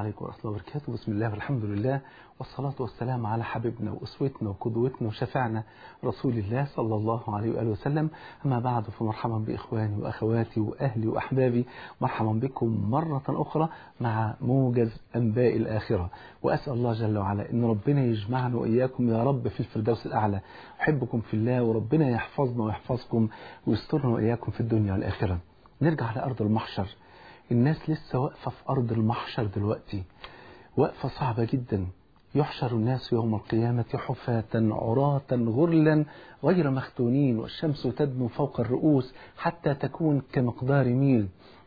عليكم ورحمة الله وبركاته بسم الله والحمد لله والصلاة والسلام على حبيبنا وأسوتنا وقدوتنا وشفعنا رسول الله صلى الله عليه وآله وسلم أما بعد فمرحبا بإخواني وأخواتي وأهلي وأحبابي مرحبا بكم مرة أخرى مع موجز أنباء الآخرة وأسأل الله جل وعلا أن ربنا يجمعنا وإياكم يا رب في الفردوس الأعلى أحبكم في الله وربنا يحفظنا ويحفظكم ويسترنا وإياكم في الدنيا والآخرة نرجع لأرض المحشر الناس لسه واقفة في أرض المحشر دلوقتي وقفة صعبة جدا يحشر الناس يوم القيامة حفاة عراة غرلا غير مختونين والشمس تدنو فوق الرؤوس حتى تكون كمقدار ميل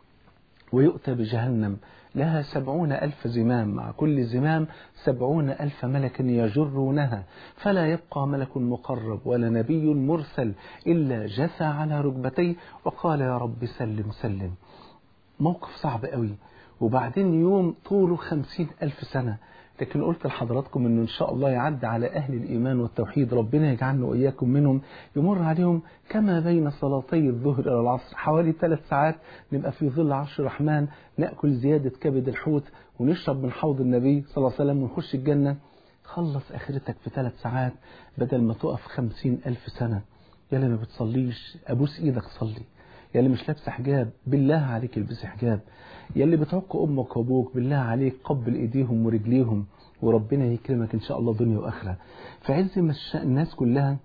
ويؤتى بجهنم لها سبعون ألف زمام مع كل زمام سبعون ألف ملك يجرونها فلا يبقى ملك مقرب ولا نبي مرسل إلا جثى على ركبتيه وقال يا رب سلم سلم موقف صعب قوي وبعدين يوم طوله خمسين ألف سنة لكن قلت لحضراتكم أنه إن شاء الله يعد على أهل الإيمان والتوحيد ربنا يجعلنا وإياكم منهم يمر عليهم كما بين صلاتي الظهر إلى العصر حوالي ثلاث ساعات نبقى في ظل عرش الرحمن نأكل زيادة كبد الحوت ونشرب من حوض النبي صلى الله عليه وسلم ونخش الجنة خلص آخرتك في ثلاث ساعات بدل ما تقف خمسين ألف سنة يا اللي ما بتصليش أبوس إيدك صلي يا اللي مش لابسه حجاب بالله عليك البسي حجاب يا اللي بتعق امك وابوك بالله عليك قبل ايديهم ورجليهم وربنا يكرمك ان شاء الله دنيا واخره في عز ما الناس كلها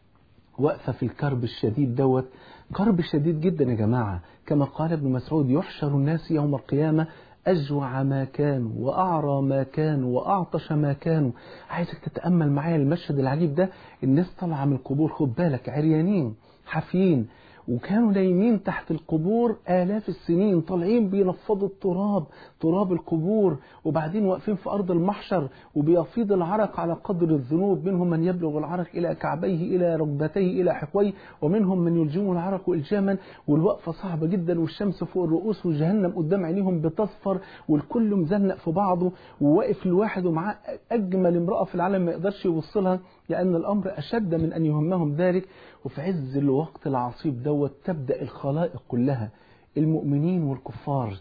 واقفه في الكرب الشديد دوت كرب شديد جدا يا جماعه كما قال ابن مسعود يحشر الناس يوم القيامه أجوع ما كانوا وأعرى ما كانوا وأعطش ما كانوا عايزك تتأمل معايا المشهد العجيب ده الناس طالعة من القبور خد بالك عريانين حافيين وكانوا نايمين تحت القبور آلاف السنين طالعين بينفضوا التراب تراب القبور وبعدين واقفين في أرض المحشر وبيفيض العرق على قدر الذنوب منهم من يبلغ العرق إلى كعبيه إلى ركبتيه إلى حقويه ومنهم من يلجم العرق إلجاما والوقفة صعبة جدا والشمس فوق الرؤوس وجهنم قدام عينيهم بتصفر والكل مزنق في بعضه وواقف الواحد ومعاه أجمل امرأة في العالم ما يقدرش يوصلها لأن الأمر أشد من أن يهمهم ذلك وفي عز الوقت العصيب دوت تبدأ الخلائق كلها المؤمنين والكفار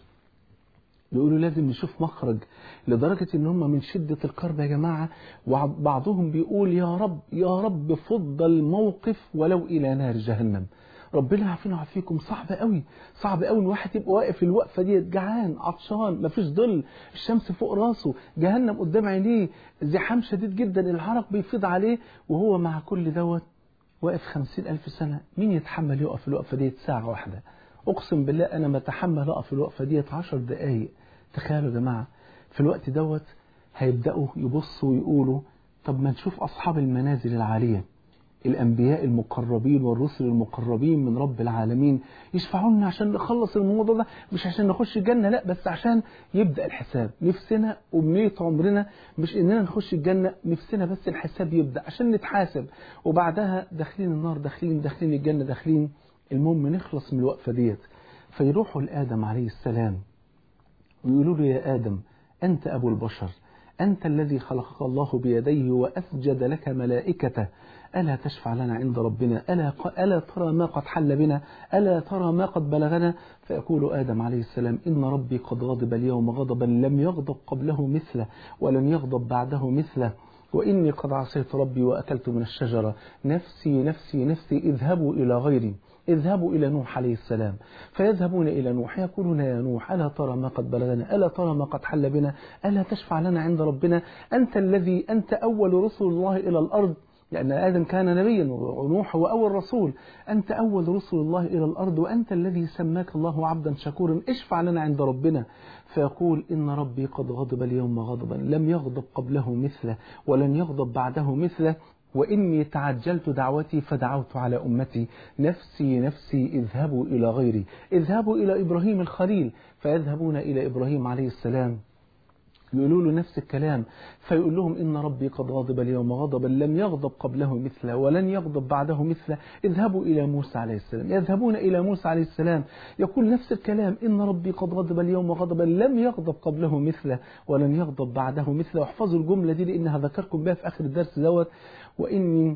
يقولوا لازم نشوف مخرج لدرجة ان هم من شدة الكرب يا جماعة وبعضهم بيقول يا رب يا رب فض الموقف ولو إلى نار جهنم ربنا يعافينا ويعافيكم صعب قوي صعب قوي ان واحد يبقى واقف الوقفه دي جعان عطشان مفيش ظل الشمس فوق راسه جهنم قدام عينيه زحام شديد جدا العرق بيفيض عليه وهو مع كل دوت واقف خمسين ألف سنة مين يتحمل يقف الوقفة ديت ساعة واحدة أقسم بالله أنا ما أتحمل أقف الوقفة ديت عشر دقايق تخيلوا يا جماعة في الوقت دوت هيبدأوا يبصوا ويقولوا طب ما نشوف أصحاب المنازل العالية الأنبياء المقربين والرسل المقربين من رب العالمين يشفعوا لنا عشان نخلص الموضوع ده مش عشان نخش الجنة لا بس عشان يبدأ الحساب نفسنا أمنية عمرنا مش إننا نخش الجنة نفسنا بس الحساب يبدأ عشان نتحاسب وبعدها داخلين النار داخلين داخلين الجنة داخلين المهم نخلص من الوقفة ديت فيروحوا لآدم عليه السلام ويقولوا له يا آدم أنت أبو البشر أنت الذي خلقك الله بيديه وأسجد لك ملائكته ألا تشفع لنا عند ربنا ألا, ألا ترى ما قد حل بنا ألا ترى ما قد بلغنا فيقول آدم عليه السلام إن ربي قد غضب اليوم غضبا لم يغضب قبله مثله ولن يغضب بعده مثله وإني قد عصيت ربي وأكلت من الشجرة نفسي نفسي نفسي اذهبوا إلى غيري اذهبوا إلى نوح عليه السلام فيذهبون إلى نوح يقولون يا نوح ألا ترى ما قد بلغنا ألا ترى ما قد حل بنا ألا تشفع لنا عند ربنا أنت الذي أنت أول رسل الله إلى الأرض لأن آدم كان نبيا ونوح هو أول رسول أنت أول رسل الله إلى الأرض وأنت الذي سماك الله عبدا شكورا اشفع لنا عند ربنا فيقول إن ربي قد غضب اليوم غضبا لم يغضب قبله مثله ولن يغضب بعده مثله وإني تعجلت دعوتي فدعوت على أمتي نفسي نفسي اذهبوا إلى غيري اذهبوا إلى إبراهيم الخليل فيذهبون إلى إبراهيم عليه السلام يقولوا له نفس الكلام فيقول لهم إن ربي قد غضب اليوم غضبا لم يغضب قبله مثله ولن يغضب بعده مثله اذهبوا إلى موسى عليه السلام يذهبون إلى موسى عليه السلام يقول نفس الكلام إن ربي قد غضب اليوم غضبا لم يغضب قبله مثله ولن يغضب بعده مثله واحفظوا الجملة دي لأنها ذكركم بها في آخر الدرس دوت وإني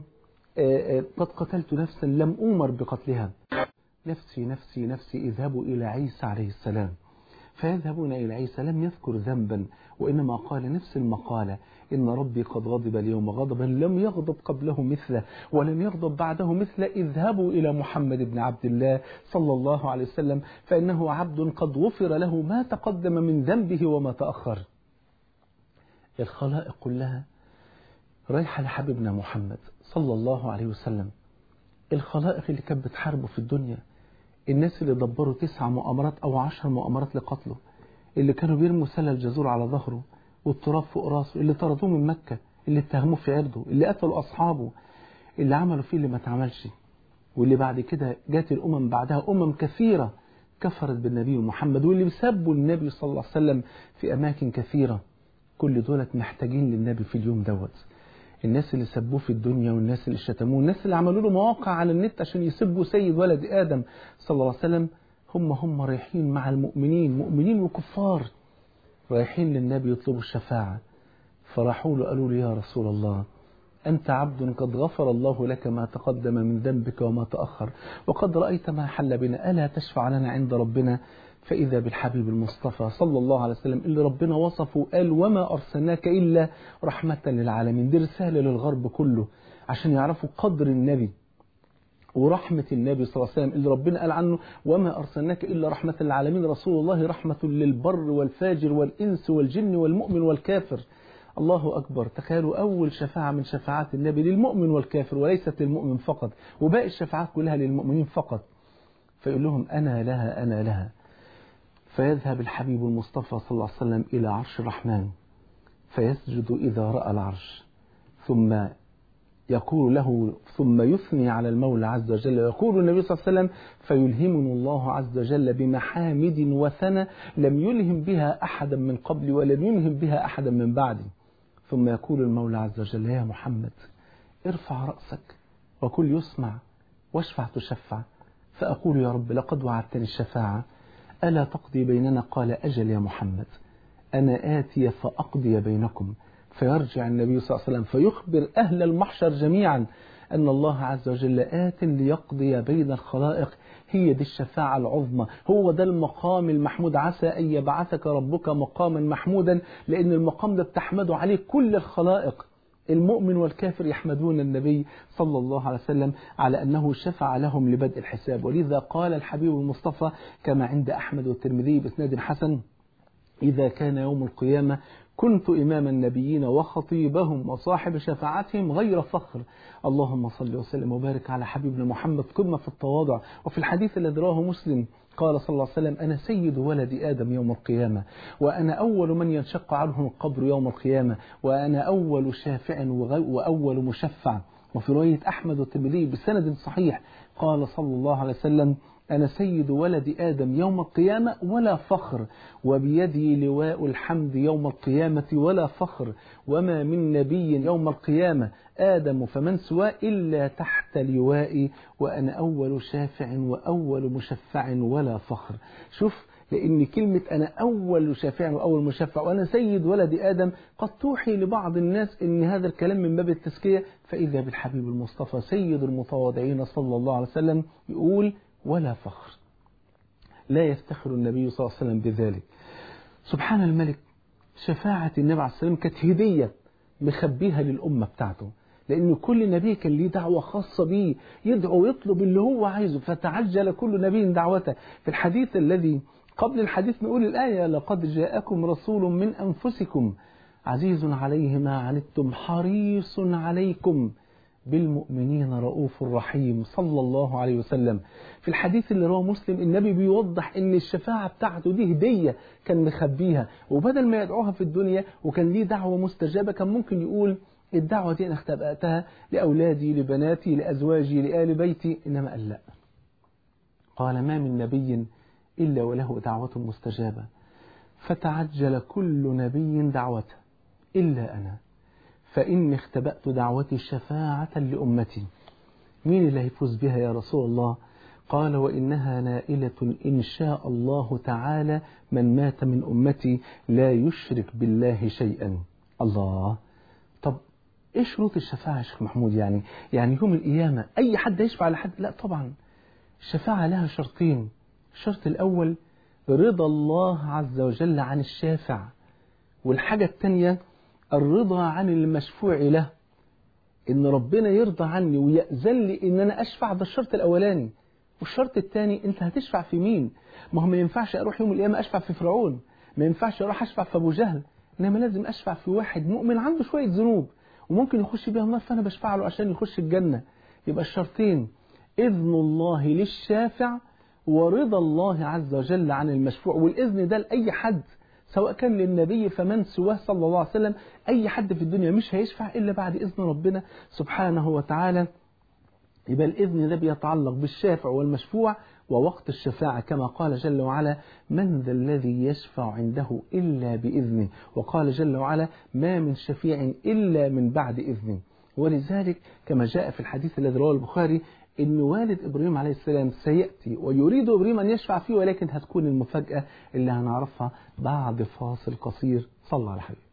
قد قتلت نفسا لم أمر بقتلها نفسي نفسي نفسي اذهبوا إلى عيسى عليه السلام فيذهبون إلى عيسى لم يذكر ذنبا وإنما قال نفس المقالة إن ربي قد غضب اليوم غضبا لم يغضب قبله مثله ولم يغضب بعده مثله اذهبوا إلى محمد بن عبد الله صلى الله عليه وسلم فإنه عبد قد غفر له ما تقدم من ذنبه وما تأخر الخلائق كلها رايحة لحبيبنا محمد صلى الله عليه وسلم الخلائق اللي كانت بتحاربه في الدنيا الناس اللي دبروا تسع مؤامرات أو عشر مؤامرات لقتله اللي كانوا بيرموا سلة الجزور على ظهره والتراب فوق راسه اللي طردوه من مكة اللي اتهموه في عرضه اللي قتلوا أصحابه اللي عملوا فيه اللي ما اتعملش واللي بعد كده جات الأمم بعدها أمم كثيرة كفرت بالنبي محمد واللي سبوا النبي صلى الله عليه وسلم في أماكن كثيرة كل دولت محتاجين للنبي في اليوم دوت الناس اللي سبوه في الدنيا والناس اللي شتموه الناس اللي عملوا له مواقع على النت عشان يسبوا سيد ولد آدم صلى الله عليه وسلم هم هم رايحين مع المؤمنين مؤمنين وكفار رايحين للنبي يطلبوا الشفاعة فراحوا له قالوا له يا رسول الله أنت عبد قد غفر الله لك ما تقدم من ذنبك وما تأخر وقد رأيت ما حل بنا ألا تشفع لنا عند ربنا فإذا بالحبيب المصطفى صلى الله عليه وسلم اللي ربنا وصفه قال وما أرسلناك إلا رحمة للعالمين دي رسالة للغرب كله عشان يعرفوا قدر النبي ورحمة النبي صلى الله عليه وسلم اللي ربنا قال عنه وما أرسلناك إلا رحمة للعالمين رسول الله رحمة للبر والفاجر والإنس والجن والمؤمن والكافر الله أكبر تخيلوا أول شفاعة من شفاعات النبي للمؤمن والكافر وليست للمؤمن فقط وباقي الشفاعات كلها للمؤمنين فقط فيقول لهم أنا لها أنا لها فيذهب الحبيب المصطفى صلى الله عليه وسلم إلى عرش الرحمن فيسجد إذا رأى العرش ثم يقول له ثم يثني على المولى عز وجل ويقول النبي صلى الله عليه وسلم فيلهمني الله عز وجل بمحامد وثنى لم يلهم بها أحدا من قبلي ولم يلهم بها أحدا من بعدي ثم يقول المولى عز وجل يا محمد ارفع رأسك وكل يسمع واشفع تشفع فأقول يا رب لقد وعدتني الشفاعة ألا تقضي بيننا قال أجل يا محمد أنا آتي فأقضي بينكم فيرجع النبي صلى الله عليه وسلم فيخبر أهل المحشر جميعا أن الله عز وجل آت ليقضي بين الخلائق هي دي الشفاعة العظمى هو ده المقام المحمود عسى أن يبعثك ربك مقاما محمودا لأن المقام ده بتحمده عليه كل الخلائق المؤمن والكافر يحمدون النبي صلى الله عليه وسلم على أنه شفع لهم لبدء الحساب ولذا قال الحبيب المصطفى كما عند أحمد والترمذي بإسناد حسن إذا كان يوم القيامة كنت إمام النبيين وخطيبهم وصاحب شفاعتهم غير فخر اللهم صل وسلم وبارك على حبيبنا محمد قمة في التواضع وفي الحديث الذي رواه مسلم قال صلى الله عليه وسلم أنا سيد ولد آدم يوم القيامة وأنا أول من ينشق عنه القبر يوم القيامة وأنا أول شافع وأول مشفع وفي رواية أحمد والترمذي بسند صحيح قال صلى الله عليه وسلم أنا سيد ولد آدم يوم القيامة ولا فخر وبيدي لواء الحمد يوم القيامة ولا فخر وما من نبي يوم القيامة آدم فمن سواه إلا تحت لوائي وأنا أول شافع وأول مشفع ولا فخر شوف لأن كلمة أنا أول شافع وأول مشفع وأنا سيد ولد آدم قد توحي لبعض الناس أن هذا الكلام من باب التزكية فإذا بالحبيب المصطفى سيد المتواضعين صلى الله عليه وسلم يقول ولا فخر لا يفتخر النبي صلى الله عليه وسلم بذلك سبحان الملك شفاعة النبي عليه السلام كانت هدية مخبيها للأمة بتاعته لأن كل نبي كان ليه دعوة خاصة بيه يدعو ويطلب اللي هو عايزه فتعجل كل نبي دعوته في الحديث الذي قبل الحديث نقول الآية لقد جاءكم رسول من أنفسكم عزيز عليه ما عنتم حريص عليكم بالمؤمنين رؤوف رحيم صلى الله عليه وسلم في الحديث اللي رواه مسلم النبي بيوضح ان الشفاعة بتاعته دي هدية كان مخبيها وبدل ما يدعوها في الدنيا وكان ليه دعوة مستجابة كان ممكن يقول الدعوة دي أنا اختبأتها لأولادي لبناتي لأزواجي لآل بيتي إنما قال لا قال ما من نبي إلا وله دعوة مستجابة فتعجل كل نبي دعوته إلا أنا فإني اختبأت دعوتي شفاعة لأمتي مين اللي هيفوز بها يا رسول الله قال وإنها نائلة إن شاء الله تعالى من مات من أمتي لا يشرك بالله شيئا الله طب إيه شروط الشفاعة يا شيخ محمود يعني يعني يوم القيامة أي حد يشفع لحد لا طبعا الشفاعة لها شرطين الشرط الأول رضا الله عز وجل عن الشافع والحاجة التانية الرضا عن المشفوع له ان ربنا يرضى عني ويأذن لي ان انا اشفع ده الشرط الاولاني والشرط الثاني انت هتشفع في مين ما هو ما ينفعش اروح يوم القيامه اشفع في فرعون ما ينفعش اروح اشفع في ابو جهل انما لازم اشفع في واحد مؤمن عنده شويه ذنوب وممكن يخش بيها النار فانا بشفع له عشان يخش الجنه يبقى الشرطين اذن الله للشافع ورضا الله عز وجل عن المشفوع والاذن ده لاي حد سواء كان للنبي فمن سواه صلى الله عليه وسلم أي حد في الدنيا مش هيشفع إلا بعد إذن ربنا سبحانه وتعالى يبقى الإذن ده بيتعلق بالشافع والمشفوع ووقت الشفاعة كما قال جل وعلا من ذا الذي يشفع عنده إلا بإذنه وقال جل وعلا ما من شفيع إلا من بعد إذنه ولذلك كما جاء في الحديث الذي رواه البخاري ان والد ابراهيم عليه السلام سياتي ويريد ابراهيم ان يشفع فيه ولكن هتكون المفاجاه اللي هنعرفها بعد فاصل قصير صلى على حبيبك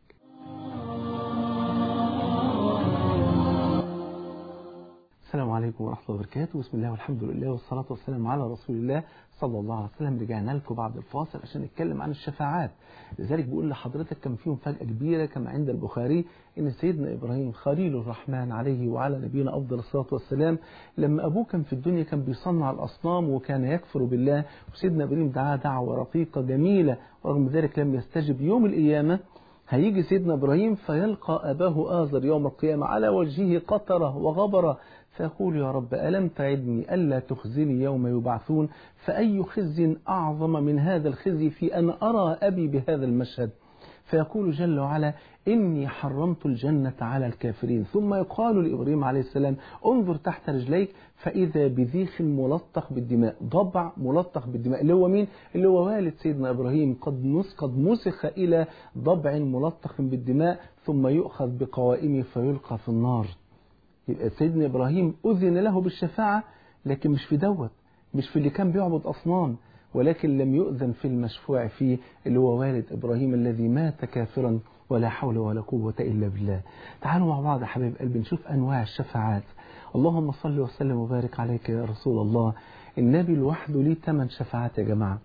السلام عليكم ورحمة الله وبركاته بسم الله والحمد لله والصلاة والسلام على رسول الله صلى الله عليه وسلم رجعنا لكم بعد الفاصل عشان نتكلم عن الشفاعات لذلك بقول لحضرتك كان فيهم فجأة كبيرة كما عند البخاري ان سيدنا ابراهيم خليل الرحمن عليه وعلى نبينا افضل الصلاة والسلام لما ابوه كان في الدنيا كان بيصنع الاصنام وكان يكفر بالله وسيدنا ابراهيم دعاه دعوة رقيقة جميلة ورغم ذلك لم يستجب يوم القيامة هيجي سيدنا ابراهيم فيلقى اباه آزر يوم القيامة على وجهه قطرة وغبرة فيقول يا رب ألم تعدني ألا تخزني يوم يبعثون فأي خزي أعظم من هذا الخزي في أن أرى أبي بهذا المشهد فيقول جل وعلا إني حرمت الجنة على الكافرين ثم يقال لإبراهيم عليه السلام انظر تحت رجليك فإذا بذيخ ملطخ بالدماء ضبع ملطخ بالدماء اللي هو مين؟ اللي هو والد سيدنا إبراهيم قد نس قد مسخ إلى ضبع ملطخ بالدماء ثم يؤخذ بقوائمه فيلقى في النار يبقى سيدنا إبراهيم أذن له بالشفاعة لكن مش في دوت مش في اللي كان بيعبد أصنام ولكن لم يؤذن في المشفوع فيه اللي هو والد إبراهيم الذي مات كافرا ولا حول ولا قوة إلا بالله تعالوا مع بعض يا حبيب قلبي نشوف أنواع الشفاعات اللهم صل وسلم وبارك عليك يا رسول الله النبي لوحده ليه ثمان شفاعات يا جماعة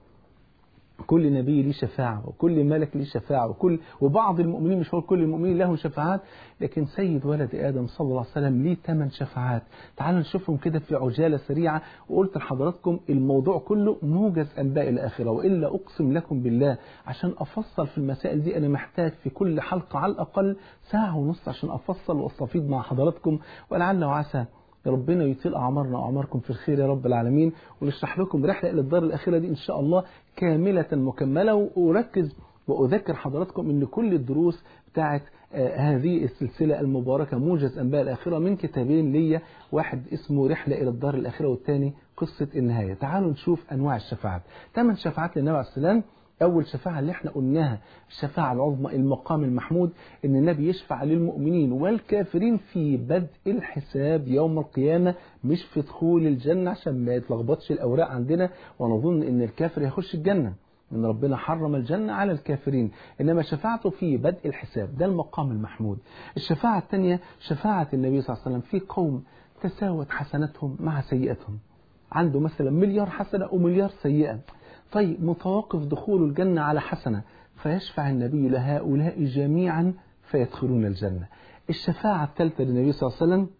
كل نبي ليه شفاعة وكل ملك ليه شفاعة وكل وبعض المؤمنين مش هو كل المؤمنين لهم شفاعات لكن سيد ولد آدم صلى الله عليه وسلم ليه ثمان شفاعات تعالوا نشوفهم كده في عجالة سريعة وقلت لحضراتكم الموضوع كله موجز أنباء الآخرة وإلا أقسم لكم بالله عشان أفصل في المسائل دي أنا محتاج في كل حلقة على الأقل ساعة ونص عشان أفصل وأستفيض مع حضراتكم ولعل وعسى ربنا يطيل أعمارنا وأعماركم في الخير يا رب العالمين ونشرح لكم رحلة إلى الدار الأخيرة دي إن شاء الله كاملة مكملة وأركز وأذكر حضراتكم أن كل الدروس بتاعت آه هذه السلسلة المباركة موجز أنباء الآخرة من كتابين ليا واحد اسمه رحلة إلى الدار الآخرة والثاني قصة النهاية تعالوا نشوف أنواع الشفاعات ثمان شفاعات للنبي عليه السلام أول شفاعة اللي احنا قلناها الشفاعة العظمى المقام المحمود إن النبي يشفع للمؤمنين والكافرين في بدء الحساب يوم القيامة مش في دخول الجنة عشان ما يتلخبطش الأوراق عندنا ونظن إن الكافر يخش الجنة إن ربنا حرم الجنة على الكافرين إنما شفاعته في بدء الحساب ده المقام المحمود الشفاعة الثانية شفاعة النبي صلى الله عليه وسلم في قوم تساوت حسناتهم مع سيئتهم عنده مثلا مليار حسنة ومليار سيئة طيب متوقف دخول الجنة على حسنة فيشفع النبي لهؤلاء جميعا فيدخلون الجنة الشفاعة الثالثة للنبي صلى الله عليه وسلم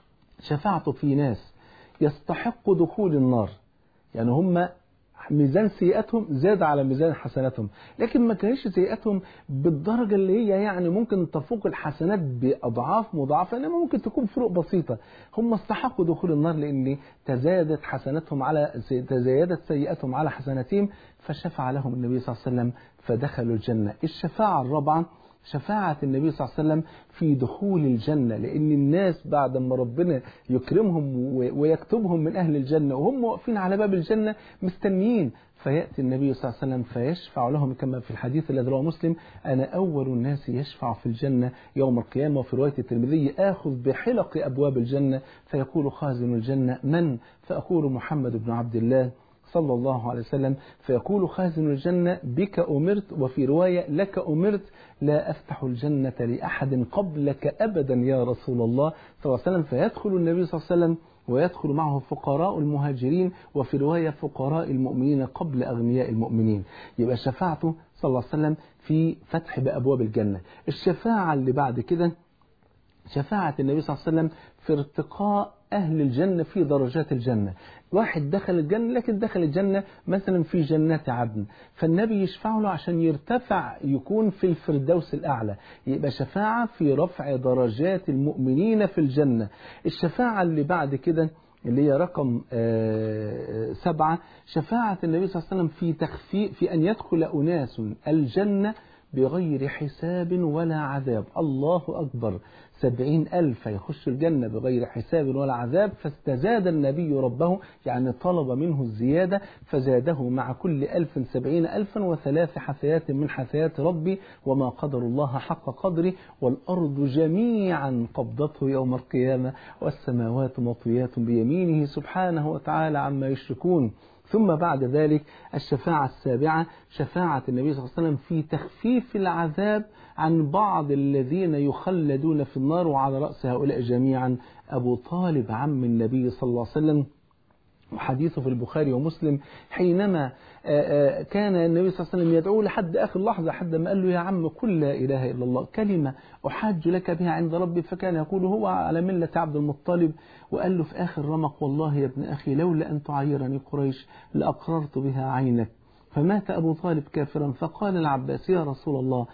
شفاعته في ناس يستحق دخول النار يعني هم ميزان سيئاتهم زاد على ميزان حسناتهم لكن ما كانش سيئاتهم بالدرجة اللي هي يعني ممكن تفوق الحسنات بأضعاف مضاعفة إنما ممكن تكون فروق بسيطة هم استحقوا دخول النار لأن تزادت حسناتهم على تزايدت سيئاتهم على حسناتهم فشفع لهم النبي صلى الله عليه وسلم فدخلوا الجنة الشفاعة الرابعة شفاعة النبي صلى الله عليه وسلم في دخول الجنة لأن الناس بعد ما ربنا يكرمهم ويكتبهم من أهل الجنة وهم واقفين على باب الجنة مستنيين فيأتي النبي صلى الله عليه وسلم فيشفع لهم كما في الحديث الذي رواه مسلم أنا أول الناس يشفع في الجنة يوم القيامة وفي رواية الترمذي آخذ بحلق أبواب الجنة فيقول خازن الجنة من فأقول محمد بن عبد الله صلى الله عليه وسلم فيقول خازن الجنة بك أمرت وفي رواية لك أمرت لا أفتح الجنة لأحد قبلك أبدا يا رسول الله صلى الله عليه وسلم فيدخل النبي صلى الله عليه وسلم ويدخل معه فقراء المهاجرين وفي رواية فقراء المؤمنين قبل أغنياء المؤمنين يبقى شفاعته صلى الله عليه وسلم في فتح بأبواب الجنة الشفاعة اللي بعد كده شفاعة النبي صلى الله عليه وسلم في ارتقاء أهل الجنة في درجات الجنة واحد دخل الجنة لكن دخل الجنة مثلا في جنات عدن فالنبي يشفع له عشان يرتفع يكون في الفردوس الأعلى يبقى شفاعة في رفع درجات المؤمنين في الجنة الشفاعة اللي بعد كده اللي هي رقم آه سبعة شفاعة النبي صلى الله عليه وسلم في تخفيف في أن يدخل أناس الجنة بغير حساب ولا عذاب الله أكبر سبعين ألف يخش الجنة بغير حساب ولا عذاب فاستزاد النبي ربه يعني طلب منه الزيادة فزاده مع كل ألف سبعين ألفا وثلاث حثيات من حثيات ربي وما قدر الله حق قدره والأرض جميعا قبضته يوم القيامة والسماوات مطويات بيمينه سبحانه وتعالى عما يشركون ثم بعد ذلك الشفاعة السابعة شفاعة النبي صلى الله عليه وسلم في تخفيف العذاب عن بعض الذين يخلدون في النار وعلى رأس هؤلاء جميعا أبو طالب عم النبي صلى الله عليه وسلم وحديثه في البخاري ومسلم حينما كان النبي صلى الله عليه وسلم يدعو لحد آخر لحظة حد ما قال له يا عم قل لا إله إلا الله كلمة أحاج لك بها عند ربي فكان يقول هو على ملة عبد المطلب وقال له في آخر رمق والله يا ابن أخي لولا أن تعيرني قريش لأقررت بها عينك فمات أبو طالب كافرا فقال العباس يا رسول الله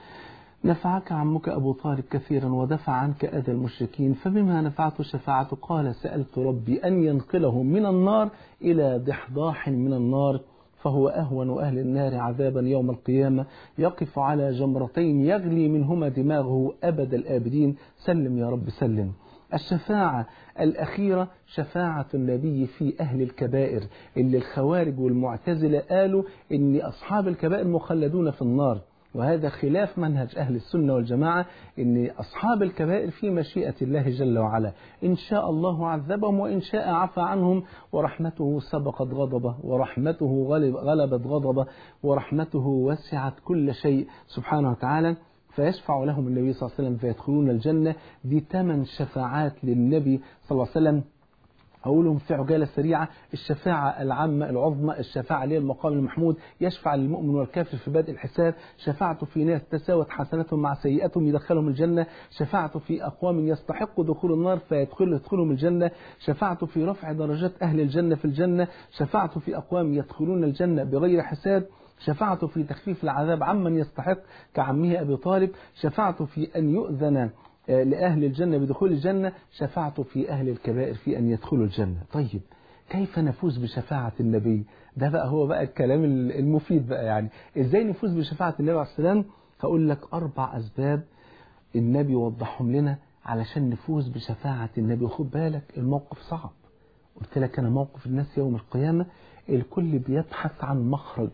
نفعك عمك أبو طالب كثيرا ودفع عنك أذى المشركين فبما نفعته شفاعته قال سألت ربي أن ينقله من النار إلى ضحضاح من النار فهو أهون أهل النار عذابا يوم القيامة يقف على جمرتين يغلي منهما دماغه أبد الآبدين سلم يا رب سلم الشفاعة الأخيرة شفاعة النبي في أهل الكبائر اللي الخوارج والمعتزلة قالوا إن أصحاب الكبائر مخلدون في النار وهذا خلاف منهج أهل السنة والجماعة إن أصحاب الكبائر في مشيئة الله جل وعلا إن شاء الله عذبهم وإن شاء عفى عنهم ورحمته سبقت غضبه ورحمته غلب غلبت غضبه ورحمته وسعت كل شيء سبحانه وتعالى فيشفع لهم النبي صلى الله عليه وسلم فيدخلون الجنة دي ثمان شفاعات للنبي صلى الله عليه وسلم أقولهم في عجالة سريعة الشفاعة العامة العظمى الشفاعة ليه المقام المحمود يشفع للمؤمن والكافر في بدء الحساب شفاعته في ناس تساوت حسناتهم مع سيئاتهم يدخلهم الجنة شفاعته في أقوام يستحقوا دخول النار فيدخل يدخلهم الجنة شفاعته في رفع درجات أهل الجنة في الجنة شفاعته في أقوام يدخلون الجنة بغير حساب شفاعته في تخفيف العذاب عمن يستحق كعمه أبي طالب شفاعته في أن يؤذن لأهل الجنة بدخول الجنة شفاعته في أهل الكبائر في أن يدخلوا الجنة طيب كيف نفوز بشفاعة النبي ده بقى هو بقى الكلام المفيد بقى يعني إزاي نفوز بشفاعة النبي عليه السلام هقول لك أربع أسباب النبي وضحهم لنا علشان نفوز بشفاعة النبي وخد بالك الموقف صعب قلت لك أنا موقف الناس يوم القيامة الكل بيبحث عن مخرج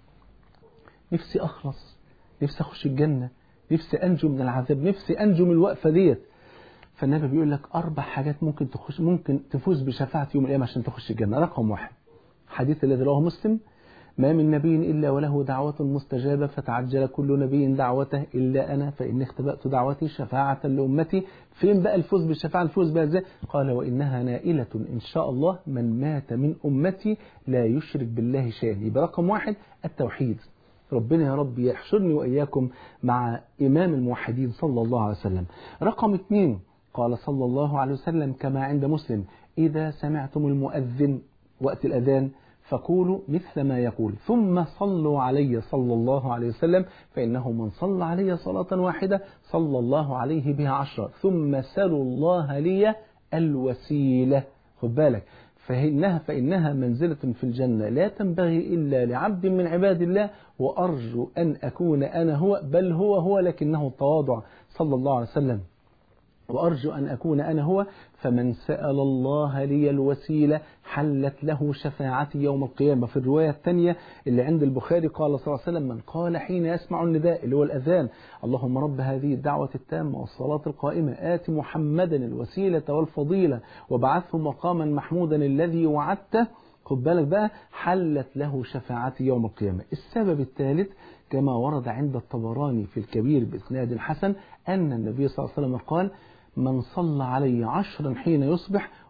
نفسي أخلص نفسي أخش الجنة نفسي أنجو من العذاب نفسي أنجو من الوقفة ديت فالنبي بيقول لك أربع حاجات ممكن تخش ممكن تفوز بشفاعة يوم القيامة عشان تخش الجنة رقم واحد حديث الذي رواه مسلم ما من نبي إلا وله دعوة مستجابة فتعجل كل نبي دعوته إلا أنا فإني اختبأت دعوتي شفاعة لأمتي فين بقى الفوز بالشفاعة الفوز بها ازاي قال وإنها نائلة إن شاء الله من مات من أمتي لا يشرك بالله شيئا يبقى رقم واحد التوحيد ربنا يا رب يحشرني وإياكم مع إمام الموحدين صلى الله عليه وسلم رقم اثنين قال صلى الله عليه وسلم كما عند مسلم إذا سمعتم المؤذن وقت الأذان فقولوا مثل ما يقول ثم صلوا علي صلى الله عليه وسلم فإنه من صلى علي صلاة واحدة صلى الله عليه بها عشرة ثم سلوا الله لي الوسيلة خد بالك فإنها, فإنها منزلة في الجنة لا تنبغي إلا لعبد من عباد الله وأرجو أن أكون أنا هو بل هو هو لكنه التواضع صلى الله عليه وسلم وأرجو أن أكون أنا هو فمن سأل الله لي الوسيلة حلت له شفاعتي يوم القيامة في الرواية الثانية اللي عند البخاري قال صلى الله عليه وسلم من قال حين يسمع النداء اللي هو الأذان اللهم رب هذه الدعوة التامة والصلاة القائمة آت محمدا الوسيلة والفضيلة وابعثه مقاما محمودا الذي وعدته خد بالك بقى حلت له شفاعتي يوم القيامة السبب الثالث كما ورد عند الطبراني في الكبير بإسناد حسن أن النبي صلى الله عليه وسلم قال من صلى علي عشرا حين يصبح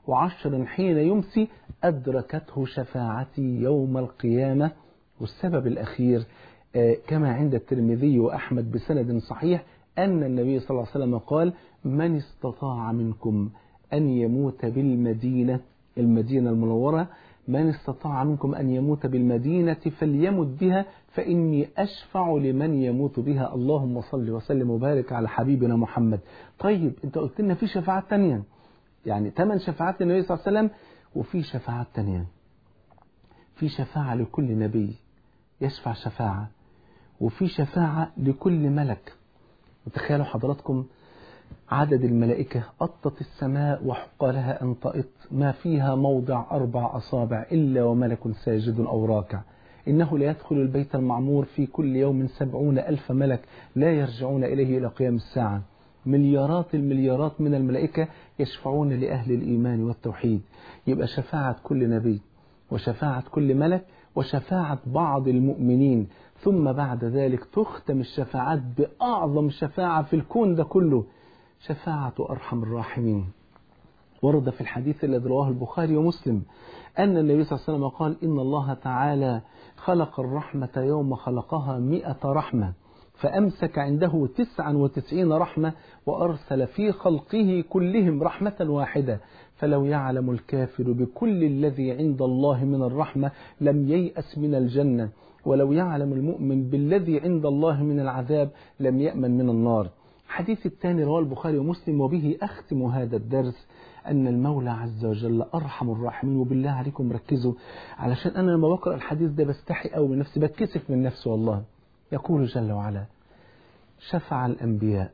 وعشر حين يمسي أدركته شفاعتي يوم القيامة والسبب الأخير كما عند الترمذي وأحمد بسند صحيح أن النبي صلى الله عليه وسلم قال من استطاع منكم أن يموت بالمدينة المدينة المنورة من استطاع منكم أن يموت بالمدينة فليمت بها فإني أشفع لمن يموت بها اللهم صل وسلم وبارك على حبيبنا محمد طيب أنت قلت لنا في شفاعات تانية يعني ثمان شفاعات للنبي صلى الله عليه وسلم وفي شفاعات تانية في شفاعة لكل نبي يشفع شفاعة وفي شفاعة لكل ملك وتخيلوا حضراتكم عدد الملائكة أطت السماء وحق لها أن تأط ما فيها موضع أربع أصابع إلا وملك ساجد أو راكع إنه لا يدخل البيت المعمور في كل يوم سبعون ألف ملك لا يرجعون إليه إلى قيام الساعة مليارات المليارات من الملائكة يشفعون لأهل الإيمان والتوحيد يبقى شفاعة كل نبي وشفاعة كل ملك وشفاعة بعض المؤمنين ثم بعد ذلك تختم الشفاعات بأعظم شفاعة في الكون ده كله شفاعة أرحم الراحمين ورد في الحديث الذي رواه البخاري ومسلم أن النبي صلى الله عليه وسلم قال إن الله تعالى خلق الرحمة يوم خلقها مئة رحمة فأمسك عنده تسعا وتسعين رحمة وأرسل في خلقه كلهم رحمة واحدة فلو يعلم الكافر بكل الذي عند الله من الرحمة لم ييأس من الجنة ولو يعلم المؤمن بالذي عند الله من العذاب لم يأمن من النار الحديث الثاني رواه البخاري ومسلم وبه أختم هذا الدرس أن المولى عز وجل أرحم الراحمين وبالله عليكم ركزوا علشان أنا لما بقرأ الحديث ده بستحي أوي من نفسي بتكسف من نفسي والله يقول جل وعلا شفع الأنبياء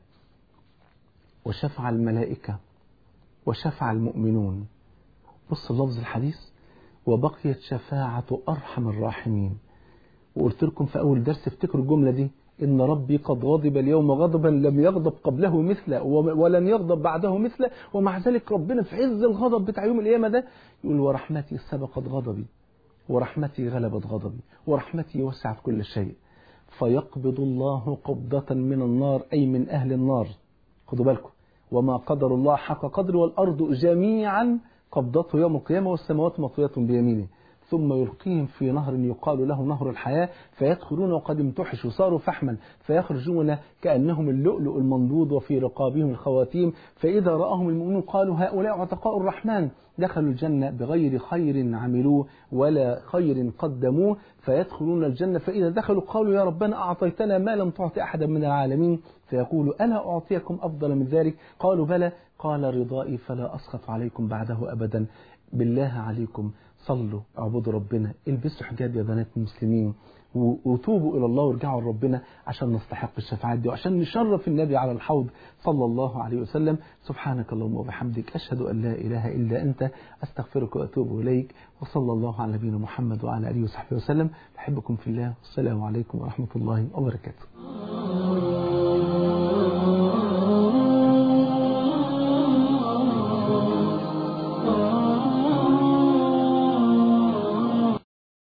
وشفع الملائكة وشفع المؤمنون بص لفظ الحديث وبقيت شفاعة أرحم الراحمين وقلت لكم في أول درس افتكروا الجملة دي إن ربي قد غضب اليوم غضبا لم يغضب قبله مثله ولن يغضب بعده مثله ومع ذلك ربنا في عز الغضب بتاع يوم القيامة ده يقول ورحمتي سبقت غضبي ورحمتي غلبت غضبي ورحمتي وسعت كل شيء فيقبض الله قبضة من النار أي من أهل النار خدوا بالكم وما قدر الله حق قدر والأرض جميعا قبضته يوم القيامة والسماوات مطوية بيمينه ثم يلقيهم في نهر يقال له نهر الحياة فيدخلون وقد امتحشوا صاروا فحما فيخرجون كأنهم اللؤلؤ المنضود وفي رقابهم الخواتيم فإذا رآهم المؤمنون قالوا هؤلاء عتقاء الرحمن دخلوا الجنة بغير خير عملوه ولا خير قدموه فيدخلون الجنة فإذا دخلوا قالوا يا ربنا أعطيتنا ما لم تعط أحدا من العالمين فيقول ألا أعطيكم أفضل من ذلك قالوا بلى قال رضائي فلا أسخط عليكم بعده أبدا بالله عليكم صلوا اعبدوا ربنا البسوا حجاب يا بنات المسلمين وتوبوا إلى الله وارجعوا لربنا عشان نستحق الشفاعات دي وعشان نشرف النبي على الحوض صلى الله عليه وسلم سبحانك اللهم وبحمدك أشهد أن لا إله إلا أنت أستغفرك وأتوب إليك وصلى الله على نبينا محمد وعلى آله وصحبه وسلم بحبكم في الله والسلام عليكم ورحمة الله وبركاته